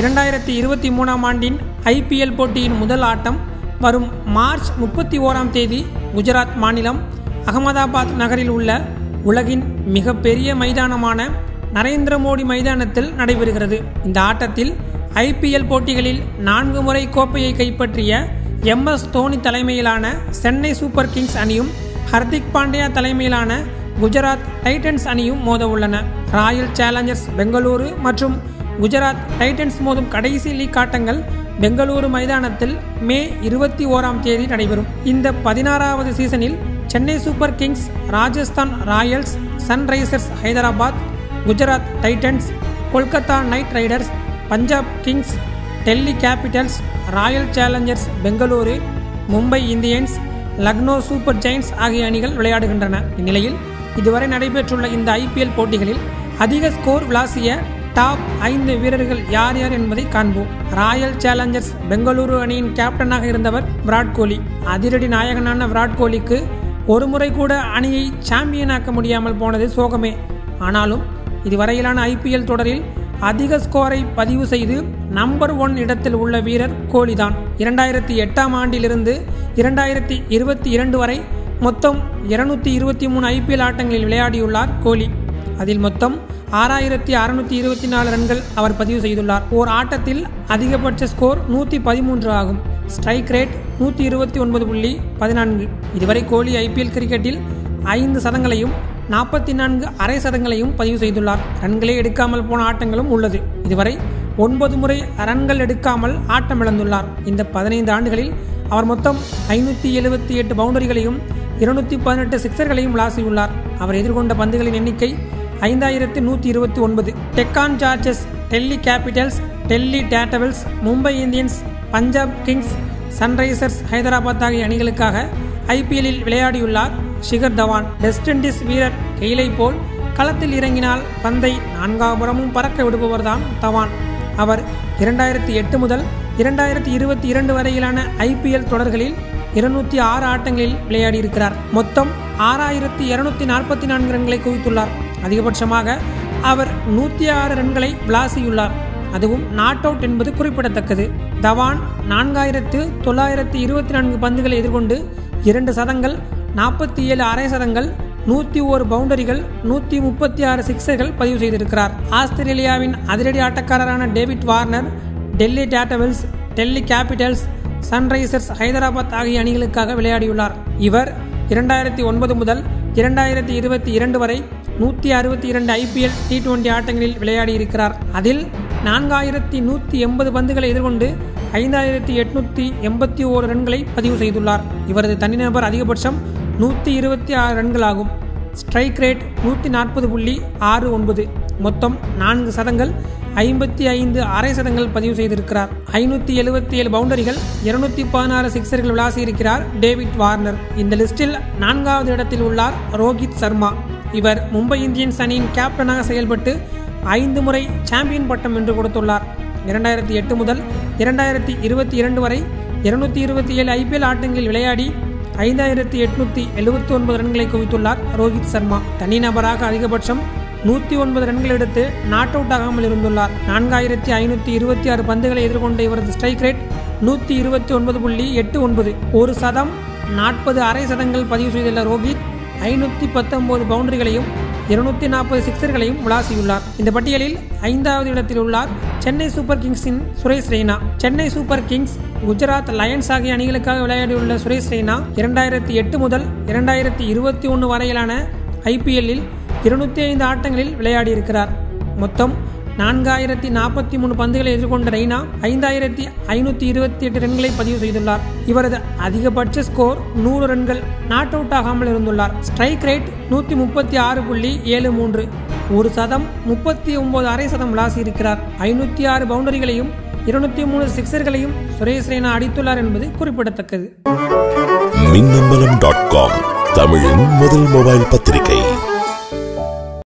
இரண்டாயிரத்தி இருபத்தி மூணாம் ஆண்டின் ஐபிஎல் போட்டியின் முதல் ஆட்டம் வரும் மார்ச் முப்பத்தி ஓராம் தேதி குஜராத் மாநிலம் அகமதாபாத் நகரில் உள்ள உலகின் மிகப்பெரிய மைதானமான நரேந்திர மோடி மைதானத்தில் நடைபெறுகிறது இந்த ஆட்டத்தில் ஐபிஎல் போட்டிகளில் நான்கு முறை கோப்பையை கைப்பற்றிய எம் எஸ் தோனி தலைமையிலான சென்னை சூப்பர் கிங்ஸ் அணியும் ஹர்திக் பாண்டியா தலைமையிலான குஜராத் டைட்டன்ஸ் அணியும் மோத உள்ளன ராயல் சேலஞ்சர்ஸ் பெங்களூரு மற்றும் குஜராத் டைட்டன்ஸ் மோதும் கடைசி லீக் ஆட்டங்கள் பெங்களூரு மைதானத்தில் மே இருபத்தி ஓராம் தேதி நடைபெறும் இந்த பதினாறாவது சீசனில் Chennai Super Kings Rajasthan Royals Sunrisers Hyderabad Gujarat Titans Kolkata Knight Riders Punjab Kings Delhi Capitals Royal Challengers Bengaluru Mumbai Indians Lucknow Super Giants ஆகிய அணிகள் விளையாடுகின்றன இந்நிலையில் இதுவரை நடைபெற்றுள்ள இந்த ஐபிஎல் போட்டிகளில் அதிக ஸ்கோர் விளாசிய டாப் ஐந்து வீரர்கள் யார் யார் என்பதை காண்போம் ராயல் சேலஞ்சர்ஸ் பெங்களூரு அணியின் கேப்டனாக இருந்தவர் விராட் கோலி அதிரடி நாயகனான விராட் கோலிக்கு ஒரு முறை கூட அணியை சாம்பியனாக்க முடியாமல் போனது சோகமே ஆனாலும் இதுவரையிலான ஐபிஎல் தொடரில் அதிக ஸ்கோரை பதிவு செய்து நம்பர் ஒன் இடத்தில் உள்ள வீரர் கோலிதான் இரண்டாயிரத்தி எட்டாம் ஆண்டிலிருந்து இரண்டாயிரத்தி இருபத்தி இரண்டு வரை மொத்தம் இருநூத்தி இருபத்தி மூணு ஐபிஎல் ஆட்டங்களில் விளையாடியுள்ளார் கோலி அதில் மொத்தம் ஆறாயிரத்தி அறுநூத்தி இருபத்தி நாலு ரன்கள் அவர் பதிவு செய்துள்ளார் ஓர் ஆட்டத்தில் அதிகபட்ச ஸ்கோர் நூற்றி பதிமூன்று ஆகும் ஸ்ட்ரைக் ரேட் நூற்றி இருபத்தி ஒன்பது புள்ளி பதினான்கு இதுவரை கோலி ஐபிஎல் கிரிக்கெட்டில் ஐந்து சதங்களையும் நாற்பத்தி நான்கு அரை சதங்களையும் பதிவு செய்துள்ளார் ரன்களே எடுக்காமல் போன ஆட்டங்களும் உள்ளது இதுவரை ஒன்பது முறை ரன்கள் எடுக்காமல் ஆட்டம் இழந்துள்ளார் இந்த பதினைந்து ஆண்டுகளில் அவர் மொத்தம் ஐநூற்றி எழுபத்தி எட்டு பவுண்டரிகளையும் இருநூத்தி பதினெட்டு சிக்சர்களையும் விளாசியுள்ளார் அவர் எதிர்கொண்ட பந்துகளின் எண்ணிக்கை ஐந்தாயிரத்து நூற்றி இருபத்தி ஒன்பது Deccan Chargers Delhi Capitals Delhi Daredevils Mumbai Indians Punjab Kings Sunrisers Hyderabad ஆகிய அணிகளுக்காக ஐபிஎல்லில் விளையாடியுள்ளார் ஷிகர் தவான் வெஸ்ட் இண்டீஸ் வீரர் கெயிலை போல் களத்தில் இறங்கினால் பந்தை நான்காபுறமும் பறக்க விடுபவர்தான் தவான் அவர் இரண்டாயிரத்தி எட்டு முதல் இரண்டாயிரத்தி இருபத்தி இரண்டு வரையிலான ஐபிஎல் தொடர்களில் இருநூத்தி ஆறு ஆட்டங்களில் விளையாடியிருக்கிறார் மொத்தம் ஆறாயிரத்தி இருநூத்தி நாற்பத்தி நான்கு ரன்களை குவித்துள்ளார் அதிகபட்சமாக அவர் நூற்றி ஆறு ரன்களை விளாசியுள்ளார் அதுவும் நாட் அவுட் என்பது குறிப்பிடத்தக்கது தவான் நான்காயிரத்து தொள்ளாயிரத்தி இருபத்தி நான்கு பந்துகளை எதிர்கொண்டு இரண்டு சதங்கள் நாற்பத்தி ஏழு அரை சதங்கள் நூற்றி ஓரு பவுண்டரிகள் நூற்றி முப்பத்தி ஆறு சிக்ஸர்கள் பதிவு செய்திருக்கிறார் ஆஸ்திரேலியாவின் அதிரடி ஆட்டக்காரரான David Warner Delhi Daredevils Delhi Capitals Sunrisers Hyderabad ஆகிய அணிகளுக்காக விளையாடியுள்ளார் இவர் இரண்டாயிரத்தி ஒன்பது முதல் இரண்டாயிரத்தி இருபத்தி இரண்டு வரை நூற்றி அறுபத்தி இரண்டு ஐபிஎல் டி டுவெண்டி ஆட்டங்களில் விளையாடியிருக்கிறார் அதில் நான்காயிரத்தி நூற்றி எண்பது பந்துகளை எதிர்கொண்டு ஐந்தாயிரத்தி எட்நூற்றி எண்பத்தி ஓரு ரன்களை பதிவு செய்துள்ளார் இவரது தனிநபர் அதிகபட்சம் நூற்றி இருபத்தி ஆறு ரன்கள் ஆகும் ஸ்ட்ரைக் ரேட் நூற்றி நாற்பது புள்ளி ஆறு ஒன்பது மொத்தம் நான்கு சதங்கள் ஐம்பத்தி ஐந்து அரை சதங்கள் பதிவு செய்திருக்கிறார் ஐநூற்றி எழுபத்தி ஏழு பவுண்டரிகள் இருநூத்தி பதினாறு சிக்ஸர்கள் விளாசியிருக்கிறார் டேவிட் வார்னர் இந்த லிஸ்டில் நான்காவது இடத்தில் உள்ளார் ரோஹித் சர்மா இவர் மும்பை இந்தியன்ஸ் அணியின் கேப்டனாக செயல்பட்டு ஐந்து முறை சாம்பியன் பட்டம் வென்று கொடுத்துள்ளார் இரண்டாயிரத்தி எட்டு முதல் இரண்டாயிரத்தி இருபத்தி இரண்டு வரை இருநூத்தி இருபத்தி ஏழு ஐபிஎல் ஆட்டங்களில் விளையாடி ஐந்தாயிரத்தி எட்நூத்தி எழுபத்தி ஒன்பது ரன்களை குவித்துள்ளார் ரோஹித் சர்மா தனிநபராக அதிகபட்சம் நூற்றி ஒன்பது ரன்கள் எடுத்து நாட் அவுட் ஆகாமல் இருந்துள்ளார் நான்காயிரத்தி ஐநூற்றி இருபத்தி ஆறு பந்துகளை எதிர்கொண்ட இவரது ஸ்ட்ரைக் ரேட் நூற்றி இருபத்தி ஒன்பது புள்ளி எட்டு ஒன்பது ஒரு சதம் நாற்பது அரை சதங்கள் பதிவு செய்துள்ள ரோஹித் ஐநூற்றி பத்தொன்பது பவுண்டரிகளையும் இருநூத்தி நாற்பது சிக்ஸர்களையும் விளாசியுள்ளார் இந்த பட்டியலில் ஐந்தாவது இடத்தில் உள்ளார் சென்னை சூப்பர் கிங்ஸின் Suresh Raina Chennai Super Kings Gujarat Lions ஆகிய அணிகளுக்காக விளையாடியுள்ள சுரேஷ் ரெய்னா இரண்டாயிரத்தி எட்டு முதல் இரண்டாயிரத்தி இருபத்தி ஒன்று வரையிலான ஐபிஎல்லில் இருநூத்தி ஐந்து ஆட்டங்களில் விளையாடியிருக்கிறார் மொத்தம் நான்காயிரத்தி நாற்பத்தி மூணு பந்துகளை எதிர்கொண்ட ரெய்னா ஐந்தாயிரத்தி ஐநூற்றி இருபத்தி எட்டு ரன்களை பதிவு செய்துள்ளார் இவரது அதிகபட்ச ஸ்கோர் நூறு ரன்கள் நாட் அவுட் ஆகாமல் இருந்துள்ளார் ஸ்ட்ரைக் ரேட் நூற்றி முப்பத்தி ஆறு புள்ளி ஏழு மூன்று ஒரு சதம் முப்பத்தி ஒன்பது அரை சதம் விளாசி இருக்கிறார் ஐநூற்றி ஆறு பவுண்டரிகளையும் இருநூத்தி மூணு சிக்ஸர்களையும் சுரேஷ் ரெய்னா அடித்துள்ளார் என்பது குறிப்பிடத்தக்கது மின்னம்பலம் டாட் காம் தமிழின் முதல் மொபைல் பத்திரிகை